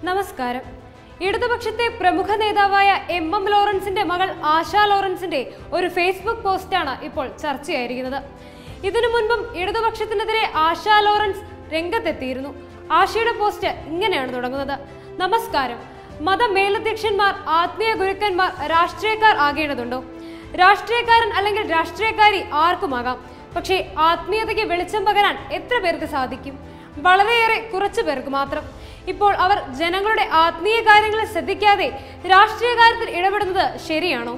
നമസ്കാരം ഇടതുപക്ഷത്തെ പ്രമുഖ നേതാവായ എം എം ലോറൻസിന്റെ മകൾ ആശ ലോറൻസിന്റെ ഒരു ഫേസ്ബുക്ക് പോസ്റ്റാണ് ഇപ്പോൾ ചർച്ചയായിരിക്കുന്നത് ഇതിനു മുൻപും ഇടതുപക്ഷത്തിനെതിരെ ആശ ലോറൻസ് രംഗത്തെത്തിയിരുന്നു ആശയുടെ പോസ്റ്റ് ഇങ്ങനെയാണ് തുടങ്ങുന്നത് നമസ്കാരം മത മേലധ്യക്ഷന്മാർ ആത്മീയ ഗുരുക്കന്മാർ രാഷ്ട്രീയക്കാർ ആകേണ്ടതുണ്ടോ രാഷ്ട്രീയക്കാരൻ അല്ലെങ്കിൽ രാഷ്ട്രീയക്കാരി ആർക്കുമാകാം പക്ഷേ ആത്മീയതയ്ക്ക് വെളിച്ചം പകരാൻ എത്ര പേർക്ക് സാധിക്കും വളരെയേറെ കുറച്ചു പേർക്ക് മാത്രം ഇപ്പോൾ അവർ ജനങ്ങളുടെ ആത്മീയ കാര്യങ്ങളിൽ ശ്രദ്ധിക്കാതെ രാഷ്ട്രീയ കാര്യത്തിൽ ഇടപെടുന്നത് ശരിയാണോ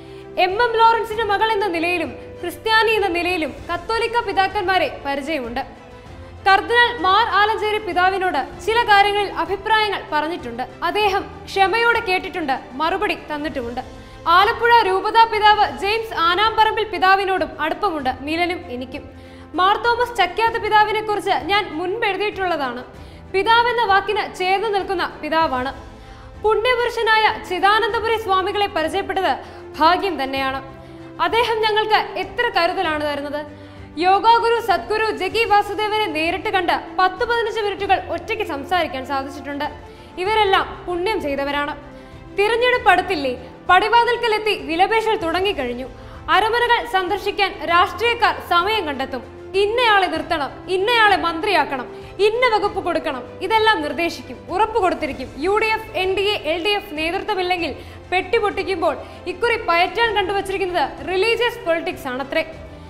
എം എം ലോറൻസിന്റെ മകൾ എന്ന നിലയിലും ക്രിസ്ത്യാനി എന്ന നിലയിലും കത്തോലിക്ക പിതാക്കന്മാരെ പരിചയമുണ്ട് കർദിനാൾ മാർ ആലഞ്ചേരി പിതാവിനോട് ചില കാര്യങ്ങളിൽ അഭിപ്രായങ്ങൾ പറഞ്ഞിട്ടുണ്ട് അദ്ദേഹം ക്ഷമയോടെ കേട്ടിട്ടുണ്ട് മറുപടി തന്നിട്ടുമുണ്ട് ആലപ്പുഴ രൂപതാ പിതാവ് ജെയിംസ് ആനാമ്പറമ്പിൽ പിതാവിനോടും അടുപ്പമുണ്ട് മിലനും എനിക്കും മാർ തോമസ് ചക്യാത്ത പിതാവിനെ കുറിച്ച് ഞാൻ മുൻപ് എഴുതിയിട്ടുള്ളതാണ് പിതാവ് എന്ന വാക്കിന് ചേർന്ന് നിൽക്കുന്ന പിതാവാണ് പുണ്യപുരുഷനായ ചിദാനന്ദപുരി സ്വാമികളെ പരിചയപ്പെട്ടത് ഭാഗ്യം തന്നെയാണ് അദ്ദേഹം ഞങ്ങൾക്ക് എത്ര കരുതലാണ് തരുന്നത് യോഗാഗുരു സദ്ഗുരു ജഗി വാസുദേവനെ നേരിട്ട് കണ്ട് പത്ത് പതിനഞ്ച് മിനിറ്റുകൾ ഒറ്റയ്ക്ക് സംസാരിക്കാൻ സാധിച്ചിട്ടുണ്ട് ഇവരെല്ലാം പുണ്യം ചെയ്തവരാണ് തിരഞ്ഞെടുപ്പ് അടുത്തില്ലേ പടിവാതിൽക്കലെത്തി വിലപേശൽ തുടങ്ങിക്കഴിഞ്ഞു അരമനകൾ സന്ദർശിക്കാൻ രാഷ്ട്രീയക്കാർ സമയം കണ്ടെത്തും ഇന്നയാളെ നിർത്തണം ഇന്നയാളെ മന്ത്രിയാക്കണം ഇന്ന വകുപ്പ് കൊടുക്കണം ഇതെല്ലാം നിർദ്ദേശിക്കും ഉറപ്പ് കൊടുത്തിരിക്കും U D F N D A L D F നേതൃത്വമില്ലെങ്കിൽ പെട്ടി പൊട്ടിക്കുമ്പോൾ ഇക്കുറി പയറ്റാൻ കണ്ടുവച്ചിരിക്കുന്നത് റിലീജിയസ് പൊളിറ്റിക്സ് ആണത്രേ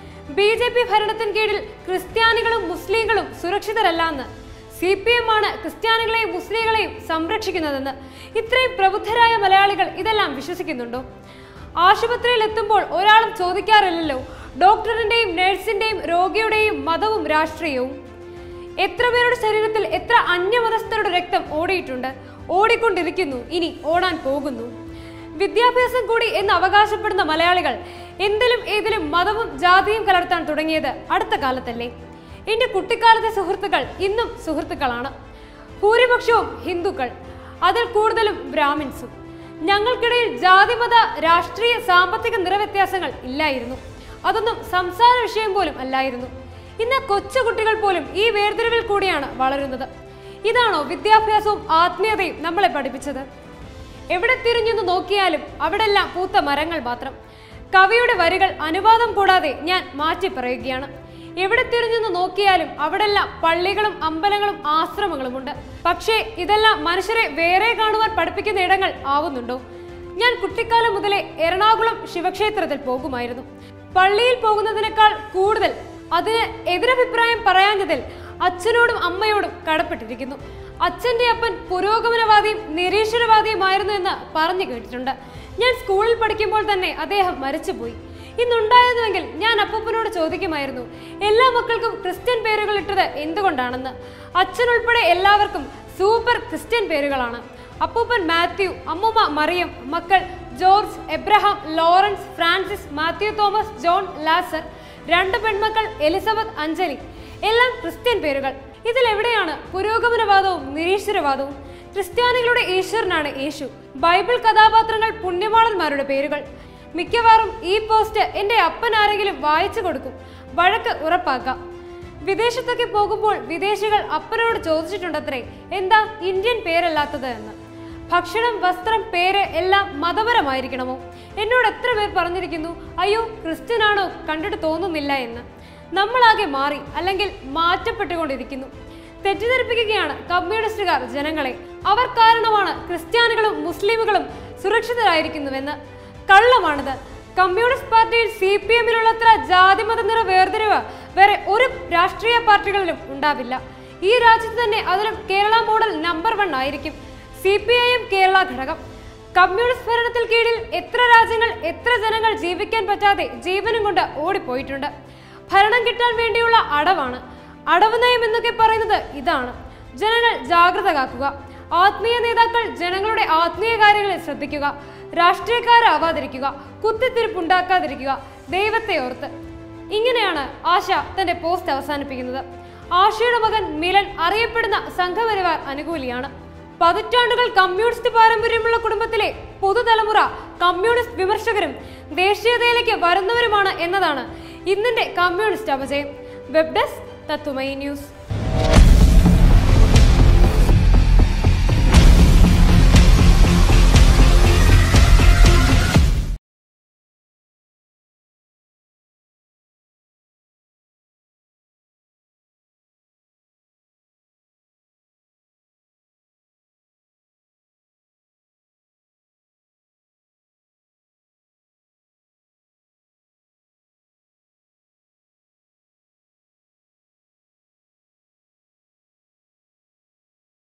ബി ജെ പി ഭരണത്തിന് കീഴിൽ ക്രിസ്ത്യാനികളും മുസ്ലിങ്ങളും സുരക്ഷിതരല്ലാന്ന് സി പി എം ആണ് ക്രിസ്ത്യാനികളെയും മുസ്ലിങ്ങളെയും സംരക്ഷിക്കുന്നതെന്ന് ഇത്രയും പ്രബുദ്ധരായ മലയാളികൾ ഇതെല്ലാം വിശ്വസിക്കുന്നുണ്ടോ ആശുപത്രിയിൽ എത്തുമ്പോൾ ഒരാളും ചോദിക്കാറില്ലല്ലോ ഡോക്ടറിന്റെയും നഴ്സിന്റെയും രോഗിയുടെയും മതവും രാഷ്ട്രീയവും എത്ര പേരുടെ ശരീരത്തിൽ എത്ര അന്യമതസ്ഥരുടെ രക്തം ഓടിയിട്ടുണ്ട് ഓടിക്കൊണ്ടിരിക്കുന്നു ഇനി ഓടാൻ പോകുന്നു വിദ്യാഭ്യാസം കൂടി എന്ന് അവകാശപ്പെടുന്ന മലയാളികൾ എന്തിലും ഏതിലും മതവും ജാതിയും കലർത്താൻ തുടങ്ങിയത് അടുത്ത കാലത്തല്ലേ എന്റെ കുട്ടിക്കാലത്തെ സുഹൃത്തുക്കൾ ഇന്നും സുഹൃത്തുക്കളാണ് ഭൂരിപക്ഷവും ഹിന്ദുക്കൾ അതിൽ കൂടുതലും ബ്രാഹ്മിൻസും ഞങ്ങൾക്കിടയിൽ ജാതിമത രാഷ്ട്രീയ സാമ്പത്തിക നിറവ്യത്യാസങ്ങൾ ഇല്ലായിരുന്നു അതൊന്നും സംസാര വിഷയം പോലും അല്ലായിരുന്നു ഇന്ന് കൊച്ചു കുട്ടികൾ പോലും ഈ വേർതിരിവിൽ കൂടിയാണ് വളരുന്നത് ഇതാണോ വിദ്യാഭ്യാസവും ആത്മീയതയും നമ്മളെ പഠിപ്പിച്ചത് എവിടെ തിരിഞ്ഞൊന്ന് നോക്കിയാലും അവിടെല്ലാം പൂത്ത മരങ്ങൾ മാത്രം കവിയുടെ വരികൾ അനുവാദം കൂടാതെ ഞാൻ മാറ്റി പറയുകയാണ് എവിടെ തിരിഞ്ഞൊന്ന് നോക്കിയാലും അവിടെല്ലാം പള്ളികളും അമ്പലങ്ങളും ആശ്രമങ്ങളുമുണ്ട് പക്ഷേ ഇതെല്ലാം മനുഷ്യരെ വേറെ കാണുവാൻ പഠിപ്പിക്കുന്ന ഇടങ്ങൾ ആവുന്നുണ്ടോ ഞാൻ കുട്ടിക്കാലം മുതലേ എറണാകുളം ശിവക്ഷേത്രത്തിൽ പോകുമായിരുന്നു പള്ളിയിൽ പോകുന്നതിനേക്കാൾ കൂടുതൽ അതിന് എതിരഭിപ്രായം പറയാഞ്ഞതിൽ അച്ഛനോടും അമ്മയോടും കടപ്പെട്ടിരിക്കുന്നു അച്ഛന്റെ അപ്പൻ പുരോഗമനവാദിയും നിരീശ്വരവാദിയുമായിരുന്നു എന്ന് പറഞ്ഞു കേട്ടിട്ടുണ്ട് ഞാൻ സ്കൂളിൽ പഠിക്കുമ്പോൾ തന്നെ അദ്ദേഹം മരിച്ചുപോയി ഇന്നുണ്ടായിരുന്നുവെങ്കിൽ ഞാൻ അപ്പൂപ്പനോട് ചോദിക്കുമായിരുന്നു എല്ലാ മക്കൾക്കും ക്രിസ്ത്യൻ പേരുകൾ ഇട്ടത് എന്തുകൊണ്ടാണെന്ന് അച്ഛനുൾപ്പെടെ എല്ലാവർക്കും സൂപ്പർ ക്രിസ്ത്യൻ പേരുകളാണ് അപ്പൂപ്പൻ മാത്യു അമ്മുമ്മ മറിയം മക്കൾ ജോർജ് എബ്രഹാം ലോറൻസ് ഫ്രാൻസിസ് മാത്യു തോമസ് ജോൺ ലാസർ രണ്ട് പെൺമക്കൾ എലിസബത്ത് അഞ്ജലി എല്ലാം ക്രിസ്ത്യൻ പേരുകൾ ഇതിലെവിടെയാണ് പുരോഗമനവാദവും നിരീശ്വരവാദവും ക്രിസ്ത്യാനികളുടെ ഈശ്വരനാണ് യേശു ബൈബിൾ കഥാപാത്രങ്ങൾ പുണ്യവാളന്മാരുടെ പേരുകൾ മിക്കവാറും ഈ പോസ്റ്റ് എന്റെ അപ്പൻ ആരെങ്കിലും വായിച്ചു കൊടുക്കും വഴക്ക് ഉറപ്പാക്കാം വിദേശത്തൊക്കെ പോകുമ്പോൾ വിദേശികൾ അപ്പനോട് ചോദിച്ചിട്ടുണ്ടത്രേ എന്താ ഇന്ത്യൻ പേരല്ലാത്തത് എന്ന് ഭക്ഷണം വസ്ത്രം പേര് എല്ലാം മതപരമായിരിക്കണമോ എന്നോട് എത്ര പേർ പറഞ്ഞിരിക്കുന്നു അയ്യോ ക്രിസ്ത്യനാണോ കണ്ടിട്ട് തോന്നുന്നില്ല എന്ന് നമ്മളാകെ മാറി അല്ലെങ്കിൽ മാറ്റപ്പെട്ടുകൊണ്ടിരിക്കുന്നു തെറ്റിദ്ധരിപ്പിക്കുകയാണ് കമ്മ്യൂണിസ്റ്റുകാർ ജനങ്ങളെ അവർ കാരണമാണ് ക്രിസ്ത്യാനികളും മുസ്ലിമുകളും സുരക്ഷിതരായിരിക്കുന്നുവെന്ന് കള്ളമാണിത് കമ്മ്യൂണിസ്റ്റ് പാർട്ടിയിൽ സി പി എമ്മിലുള്ളത്ര ജാതിമത നിറ വേർതിരിവ് വേറെ ഒരു രാഷ്ട്രീയ പാർട്ടികളിലും ഉണ്ടാവില്ല ഈ രാജ്യത്ത് തന്നെ അതിലും കേരള മോഡൽ നമ്പർ വൺ ആയിരിക്കും C P I M Kerala ഘടകം കമ്മ്യൂണിസ്റ്റ് ഭരണത്തിൽ കീഴിൽ എത്ര രാജ്യങ്ങൾ എത്ര ജനങ്ങൾ ജീവിക്കാൻ പറ്റാതെ ജീവനും കൊണ്ട് ഓടിപ്പോയിട്ടുണ്ട് ഭരണം കിട്ടാൻ വേണ്ടിയുള്ള അടവാണ് അടവ് നയം എന്നൊക്കെ പറയുന്നത് ഇതാണ് ജനങ്ങൾ ജാഗ്രത കാക്കുക ആത്മീയ നേതാക്കൾ ജനങ്ങളുടെ ആത്മീയ കാര്യങ്ങളിൽ ശ്രദ്ധിക്കുക രാഷ്ട്രീയക്കാരാവാതിരിക്കുക കുത്തിത്തിരിപ്പുണ്ടാക്കാതിരിക്കുക ദൈവത്തെ ഓർത്ത് ഇങ്ങനെയാണ് ആശ തന്റെ പോസ്റ്റ് അവസാനിപ്പിക്കുന്നത് ആശയുടെ മകൻ മിലൻ അറിയപ്പെടുന്ന സംഘപരിവാർ അനുകൂലിയാണ് പതിറ്റാണ്ടുകൾ കമ്മ്യൂണിസ്റ്റ് പാരമ്പര്യമുള്ള കുടുംബത്തിലെ പുതുതലമുറ കമ്മ്യൂണിസ്റ്റ് വിമർശകരും ദേശീയതയിലേക്ക് വരുന്നവരുമാണ് എന്നതാണ് ഇന്നിന്റെ കമ്മ്യൂണിസ്റ്റ് അപജയം വെബ് ഡെസ്ക് തത്തുമൈ ന്യൂസ്